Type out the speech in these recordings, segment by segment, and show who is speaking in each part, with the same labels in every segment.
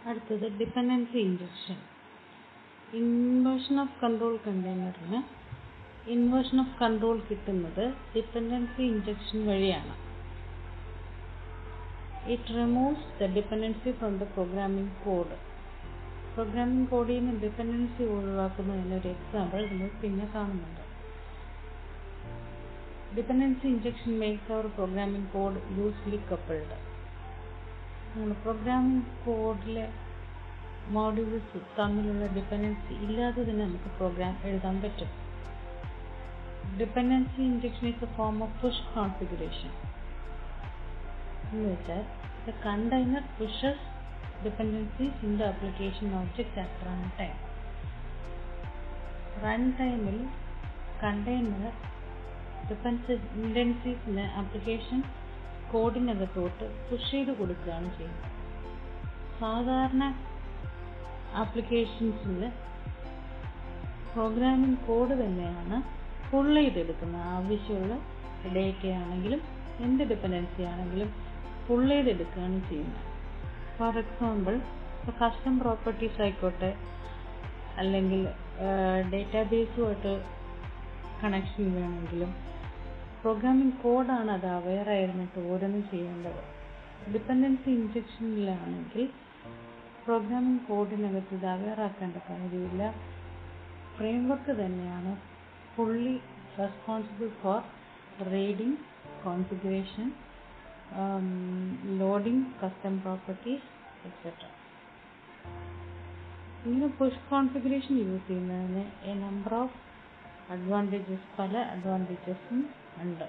Speaker 1: അടുത്തത് dependency injection inversion of control കണ്ടെയ്നറിന് inversion of control കിട്ടുന്നത് ഡിപ്പെൻഡൻസി ഇൻജെക്ഷൻ വഴിയാണ് it removes the dependency from the programming code programming കോഡിൽ നിന്ന് dependency ഒഴിവാക്കുന്നതിനൊരു എക്സാമ്പിൾ നമ്മൾ പിന്നെ കാണുന്നുണ്ട് dependency injection makes our programming code loosely coupled നമ്മുടെ പ്രോഗ്രാമിംഗ് കോഡിലെ മോഡ്യൂൾസ് തമ്മിലുള്ള ഡിപ്പെൻഡൻസി ഇല്ലാതെ തന്നെ നമുക്ക് പ്രോഗ്രാം എഴുതാൻ പറ്റും dependency injection is a form of push configuration എന്ന് വെച്ചാൽ the container pushes dependencies in the application object at run time run ടൈമിൽ കണ്ടെയ്നർ ഡിപ്പെൻഡൻസീസിന് ആപ്ലിക്കേഷൻ കോഡിനകത്തോട്ട് പുഷ് ചെയ്ത് കൊടുക്കുകയാണ് ചെയ്യുന്നത് സാധാരണ ആപ്ലിക്കേഷൻസിൽ പ്രോഗ്രാമിംഗ് കോഡ് തന്നെയാണ് പുൾ ചെയ്തെടുക്കുന്നത് ആവശ്യമുള്ള ഡേറ്റ ആണെങ്കിലും എന്ത് ഡിപ്പെൻഡൻസി ആണെങ്കിലും പുൾ ചെയ്തെടുക്കുകയാണ് ചെയ്യുന്നത് ഫോർ എക്സാമ്പിൾ ഇപ്പോൾ കസ്റ്റം പ്രോപ്പർട്ടീസ് ആയിക്കോട്ടെ അല്ലെങ്കിൽ ഡേറ്റാബേസുമായിട്ട് കണക്ഷൻ വേണമെങ്കിലും പ്രോഗ്രാമിംഗ് കോഡാണ് അത് അവെയർ ആയിരുന്നിട്ട് ഓരോന്നും ചെയ്യേണ്ടത് ഡിപ്പെൻഡൻസി ഇൻജെക്ഷനിലാണെങ്കിൽ പ്രോഗ്രാമിംഗ് കോഡിനകത്ത് ഇത് അവെയർ ആക്കേണ്ട കാര്യമില്ല ഫ്രെയിംവർക്ക് തന്നെയാണ് fully responsible for reading configuration loading custom properties etcetera ഇങ്ങനെ പുഷ് കോൺഫിഗറേഷൻ യൂസ് ചെയ്യുന്നതിന് എ നമ്പർ ഓഫ് അഡ്വാൻറ്റേജസ് പല അഡ്വാൻറ്റേജസും ഉണ്ട്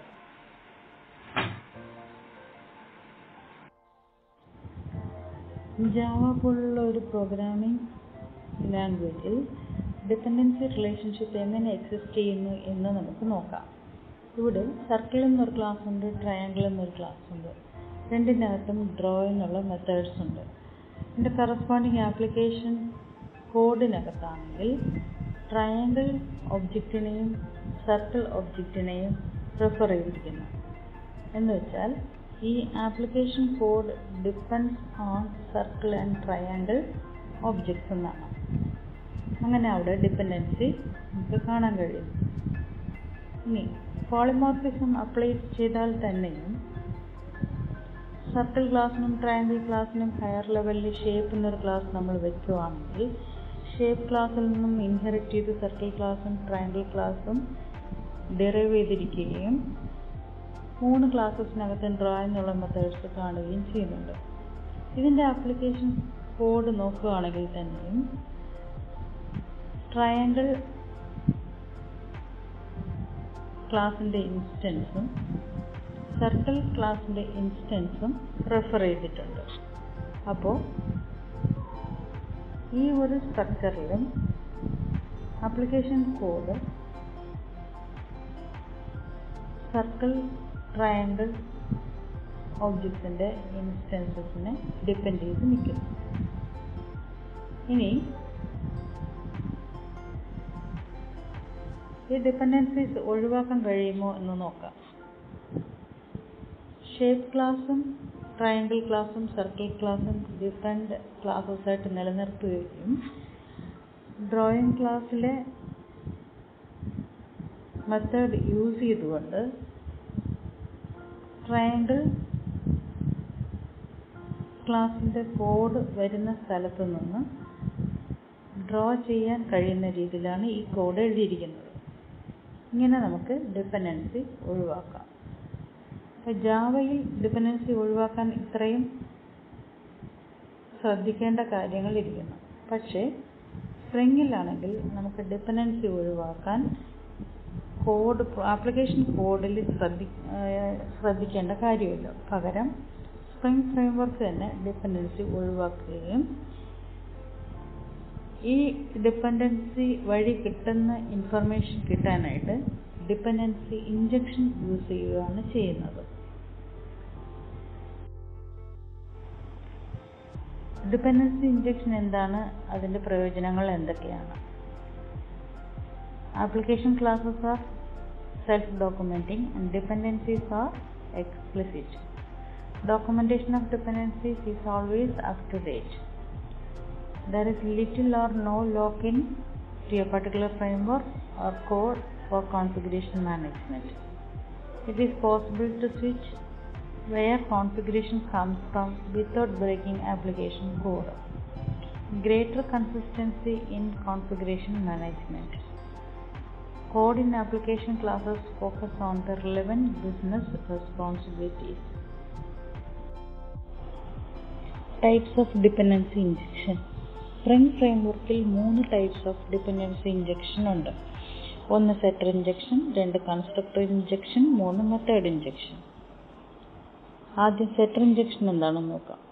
Speaker 1: ജാവ പോലുള്ള ഒരു പ്രോഗ്രാമിംഗ് ലാംഗ്വേജിൽ ഡിപ്പെൻഡൻസി റിലേഷൻഷിപ്പ് എങ്ങനെ എക്സിസ്റ്റ് ചെയ്യുന്നു എന്ന് നമുക്ക് നോക്കാം ഇവിടെ സർക്കിൾ എന്നൊരു ക്ലാസ് ഉണ്ട് ട്രയാങ്കിൾ എന്നൊരു ക്ലാസ് ഉണ്ട് രണ്ടിനകത്തും ഡ്രോ എന്നുള്ള മെത്തേഡ്സ് ഉണ്ട് ഇതിൻ്റെ കറസ്പോണ്ടിങ് ആപ്ലിക്കേഷൻ കോഡിനകത്താണെങ്കിൽ ട്രയാങ്കിൾ ഒബ്ജക്റ്റിനെയും സർക്കിൾ ഒബ്ജക്റ്റിനെയും പ്രിഫർ ചെയ്തിരിക്കുന്നു എന്ന് വെച്ചാൽ ഈ application code depends on circle and triangle objects എന്നാണ് അങ്ങനെ അവിടെ ഡിപ്പെൻഡൻസി നമുക്ക് കാണാൻ കഴിയും ഇനി പോളിമോർഫിസം അപ്ലൈ ചെയ്താൽ തന്നെയും സർക്കിൾ ക്ലാസ്സിനും ട്രയാങ്കിൾ ക്ലാസ്സിനും ഹയർ ലെവലിൽ ഷേപ്പ് എന്നൊരു ക്ലാസ് നമ്മൾ വെക്കുകയാണെങ്കിൽ ഷേപ്പ് ക്ലാസ്സിൽ നിന്നും ഇൻഹെറിറ്റ് ചെയ്ത് സർക്കിൾ ക്ലാസ്സും ട്രയാങ്കിൾ ക്ലാസ്സും ഡിറൈവ് ചെയ്തിരിക്കുകയും മൂന്ന് ക്ലാസ്സസിനകത്ത് ഡ്രോ എന്നുള്ള മെത്തേഡ്സ് കാണുകയും ചെയ്യുന്നുണ്ട് ഇതിൻ്റെ ആപ്ലിക്കേഷൻ കോഡ് നോക്കുകയാണെങ്കിൽ തന്നെയും ട്രയാങ്കിൾ ക്ലാസിൻ്റെ ഇൻസ്റ്റൻസും സർക്കിൾ ക്ലാസിൻ്റെ ഇൻസ്റ്റൻസും റെഫർ ചെയ്തിട്ടുണ്ട് അപ്പോൾ ഈ ഒരു സ്ട്രക്ചറിലും ആപ്ലിക്കേഷൻ കോഡ് സർക്കിൾ ട്രയാങ്കിൾ ഒബ്ജക്ട്സിൻ്റെ ഇൻസ്റ്റൻസസിനെ ഡിപ്പെൻഡ് ചെയ്ത് നിൽക്കുന്നു ഇനി ഈ ഡിപ്പെൻഡൻസീസ് ഒഴിവാക്കാൻ കഴിയുമോ എന്ന് നോക്കാം ഷേപ്പ് ക്ലാസ്സും ട്രയാങ്കിൾ ക്ലാസ്സും സർക്കിൾ ക്ലാസ്സും ഡിഫറെൻറ്റ് ക്ലാസ്സസ് ആയിട്ട് നിലനിർത്തുകയും ഡ്രോയിങ് ക്ലാസ്സിലെ മെത്തേഡ് യൂസ് ചെയ്തുകൊണ്ട് ട്രയാങ്കിൾ ക്ലാസിൻ്റെ കോഡ് വരുന്ന സ്ഥലത്ത് നിന്ന് ഡ്രോ ചെയ്യാൻ കഴിയുന്ന രീതിയിലാണ് ഈ കോഡ് എഴുതിയിരിക്കുന്നത് ഇങ്ങനെ നമുക്ക് ഡിപ്പെൻഡൻസി ഒഴിവാക്കാം അപ്പോൾ ജാവയിൽ ഡിപ്പെൻഡൻസി ഒഴിവാക്കാൻ ഇത്രയും ശ്രദ്ധിക്കേണ്ട കാര്യങ്ങൾ ഇരിക്കുന്നു പക്ഷേ സ്പ്രിങ്ങിലാണെങ്കിൽ നമുക്ക് ഡിപ്പെൻഡൻസി ഒഴിവാക്കാൻ കോഡ് ആപ്ലിക്കേഷൻ കോഡിൽ ശ്രദ്ധി ശ്രദ്ധിക്കേണ്ട കാര്യമില്ല പകരം സ്പ്രിംഗ് ഫ്രെയിംവർക്ക് തന്നെ ഡിപ്പെൻഡൻസി ഒഴിവാക്കുകയും ഈ ഡിപ്പെൻഡൻസി വഴി കിട്ടുന്ന ഇൻഫർമേഷൻ കിട്ടാനായിട്ട് ഡിപ്പെൻഡൻസി ഇൻജെക്ഷൻ യൂസ് ചെയ്യുകയാണ് ചെയ്യുന്നത് ഡിപ്പെൻഡൻസി ഇൻജെക്ഷൻ എന്താണ് അതിൻ്റെ പ്രയോജനങ്ങൾ എന്തൊക്കെയാണ് application classes are self-documenting and dependencies are explicit. Documentation of dependencies is always up to date. there is little or no lock-in to a particular framework or code for configuration management. It is possible to switch where configuration comes from without breaking application code. Greater consistency in configuration management. Code in application classes focus on the relevant business responsibilities. Types of dependency injection spring ഫ്രെയിംവർക്കിൽ മൂന്ന് types of dependency injection ഉണ്ട് ഒന്ന് setter injection രണ്ട് constructor injection മൂന്ന് method injection ആദ്യം setter injection എന്താണെന്ന് നോക്കാം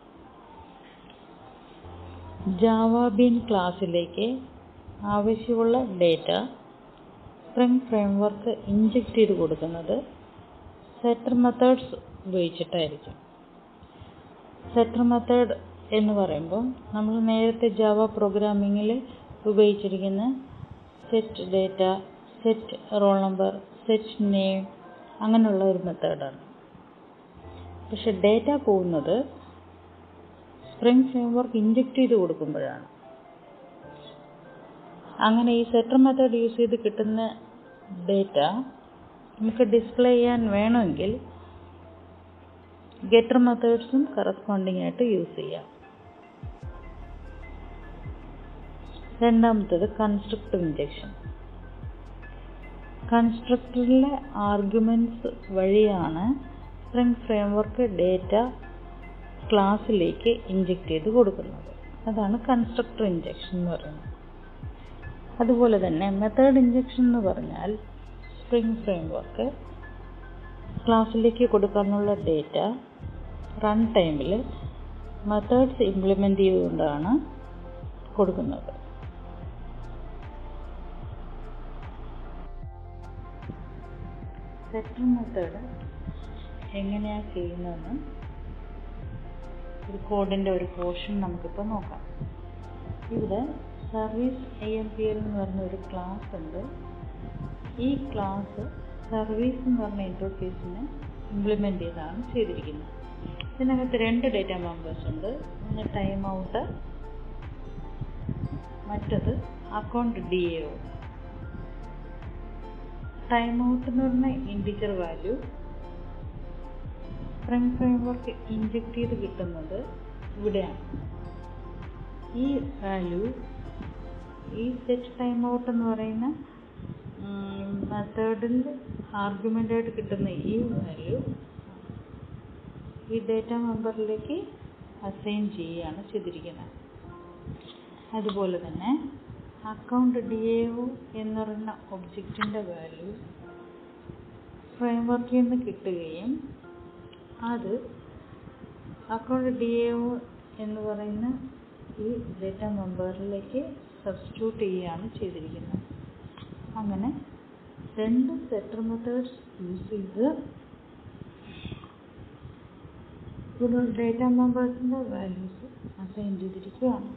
Speaker 1: ജാവാബീൻ ക്ലാസ്സിലേക്ക് ആവശ്യമുള്ള ഡേറ്റ സ്പ്രിംഗ് ഫ്രെയിംവർക്ക് ഇഞ്ചക്ട് ചെയ്ത് കൊടുക്കുന്നത് സെറ്റർ മെത്തേഡ്സ് ഉപയോഗിച്ചിട്ടായിരിക്കും സെറ്റർ മെത്തേഡ് എന്ന് പറയുമ്പോൾ നമ്മൾ നേരത്തെ ജാവ പ്രോഗ്രാമിങ്ങിൽ ഉപയോഗിച്ചിരിക്കുന്ന set data set role number set name അങ്ങനെയുള്ള ഒരു മെത്തേഡാണ് പക്ഷെ ഡേറ്റ പോകുന്നത് സ്പ്രിംഗ് ഫ്രെയിംവർക്ക് ഇഞ്ചക്ട് ചെയ്ത് കൊടുക്കുമ്പോഴാണ് അങ്ങനെ ഈ സെറ്റർ മെത്തേഡ് യൂസ് ചെയ്ത് കിട്ടുന്ന ഡേറ്റ നമുക്ക് ഡിസ്പ്ലേ ചെയ്യാൻ വേണമെങ്കിൽ ഗെറ്റർ മെത്തേഡ്സും കറസ്പോണ്ടിങ് ആയിട്ട് യൂസ് ചെയ്യാം രണ്ടാമത്തേത് കൺസ്ട്രക്റ്റീവ് ഇഞ്ചക്ഷൻ കൺസ്ട്രക്ടറിലെ ആർഗ്യുമെന്റ്സ് വഴിയാണ് സ്പ്രിംഗ് ഫ്രെയിംവർക്ക് ഡേറ്റ ക്ലാസ്സിലേക്ക് ഇഞ്ചക്ട് ചെയ്ത് കൊടുക്കുന്നത് അതാണ് കൺസ്ട്രക്ടർ ഇഞ്ചക്ഷൻ എന്ന് പറയുന്നത് അതുപോലെ തന്നെ മെത്തേഡ് ഇഞ്ചക്ഷൻ എന്ന് പറഞ്ഞാൽ സ്പ്രിംഗ് ഫ്രെയിംവർക്ക് ക്ലാസ്സിലേക്ക് കൊടുക്കാനുള്ള ഡേറ്റ റൺ ടൈമിൽ മെത്തേഡ്സ് ഇംപ്ലിമെൻ്റ് ചെയ്തുകൊണ്ടാണ് കൊടുക്കുന്നത് സെറ്റർ മെത്തേഡ് എങ്ങനെയാണ് ചെയ്യുന്നതെന്ന് ഒരു കോഡിൻ്റെ ഒരു പോർഷൻ നമുക്കിപ്പോൾ നോക്കാം ഇവിടെ service I M P L എന്ന് പറഞ്ഞ ഒരു ക്ലാസ് ഉണ്ട് ഈ ക്ലാസ് സർവീസ് എന്ന് പറഞ്ഞ ഇൻ്റർഫേസിനെ ഇംപ്ലിമെൻ്റ് ചെയ്താണ് ചെയ്തിരിക്കുന്നത് ഇതിനകത്ത് രണ്ട് ഡേറ്റ മെമ്പേഴ്സ് ഉണ്ട് ഒന്ന് ടൈം ഔട്ട് മറ്റത് account D A O time out എന്ന് പറഞ്ഞ integer value spring framework inject ചെയ്ത് കിട്ടുന്നത് ഇവിടെയാണ് ഈ വാല്യൂ ഈ സെറ്റ് ടൈം ഔട്ട് എന്ന് പറയുന്ന മെത്തേഡിൽ ആർഗ്യുമെൻ്റ് ആയിട്ട് കിട്ടുന്ന ഈ വാല്യൂ ഈ ഡേറ്റ മെമ്പറിലേക്ക് അസൈൻ ചെയ്യുകയാണ് ചെയ്തിരിക്കുന്നത് അതുപോലെ തന്നെ അക്കൗണ്ട് ഡി എ ഒ എന്ന് പറയുന്ന ഒബ്ജക്റ്റിൻ്റെ വാല്യൂ ഫ്രെയിംവർക്കിൽ നിന്ന് കിട്ടുകയും അത് അക്കൗണ്ട് ഡി എ ഒ എന്ന് പറയുന്ന ഈ ഡേറ്റ മെമ്പറിലേക്ക് സബ്സ്റ്റിറ്റ്യൂട്ട് ചെയ്യുകയാണ് ചെയ്തിരിക്കുന്നത് അങ്ങനെ രണ്ട് സെറ്റർ മെത്തേഡ്സ് യൂസ് ചെയ്ത് ഇവിടെ ഡേറ്റ മെമ്പേഴ്സിൻ്റെ വാല്യൂസ് അസൈൻ ചെയ്തിരിക്കുകയാണ്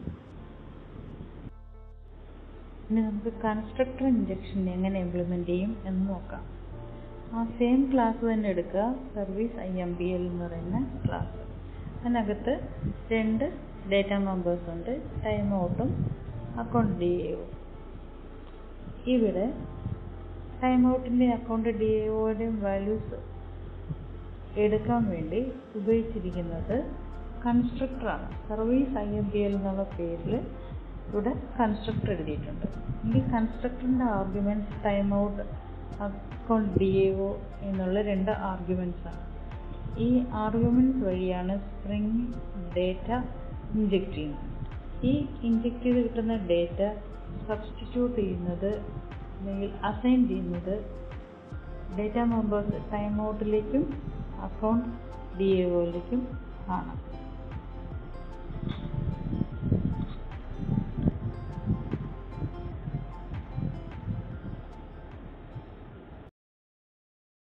Speaker 1: ഇനി നമുക്ക് കൺസ്ട്രക്ടർ ഇഞ്ചക്ഷൻ എങ്ങനെ ഇംപ്ലിമെൻ്റ് ചെയ്യും എന്ന് നോക്കാം ആ സെയിം ക്ലാസ് തന്നെ എടുക്കുക service I M P L എന്ന് പറയുന്ന ക്ലാസ് അതിനകത്ത് രണ്ട് ഡേറ്റ മെമ്പേഴ്സ് ഉണ്ട് ടൈം ഔട്ടും അക്കൗണ്ട് ഡി എയും ഇവിടെ ടൈം ഔട്ടിൻ്റെ അക്കൗണ്ട് ഡി എയുടെയും വാല്യൂസ് എടുക്കാൻ വേണ്ടി ഉപയോഗിച്ചിരിക്കുന്നത് കൺസ്ട്രക്ടറാണ് service I M P L എന്നുള്ള പേരിൽ ഇവിടെ കൺസ്ട്രക്ടർ എഴുതിയിട്ടുണ്ട് ഈ കൺസ്ട്രക്ടറിൻ്റെ arguments time out account D A O എന്നുള്ള രണ്ട് ആർഗ്യുമെൻറ്റ്സ് ആണ് ഈ ആർഗ്യുമെൻറ്റ്സ് വഴിയാണ് സ്പ്രിംഗ് ഡേറ്റ ഇഞ്ചെക്ട് ചെയ്യുന്നത് ഈ ഇഞ്ചെക്ട് ചെയ്ത് കിട്ടുന്ന ഡേറ്റ സബ്സ്റ്റിറ്റ്യൂട്ട് ചെയ്യുന്നത് അല്ലെങ്കിൽ അസൈൻ ചെയ്യുന്നത് ഡേറ്റ മെമ്പേഴ്സ് ടൈം ഔട്ടിലേക്കും അക്കൗണ്ട് ഡി എ ഒയിലേക്കും ആണ്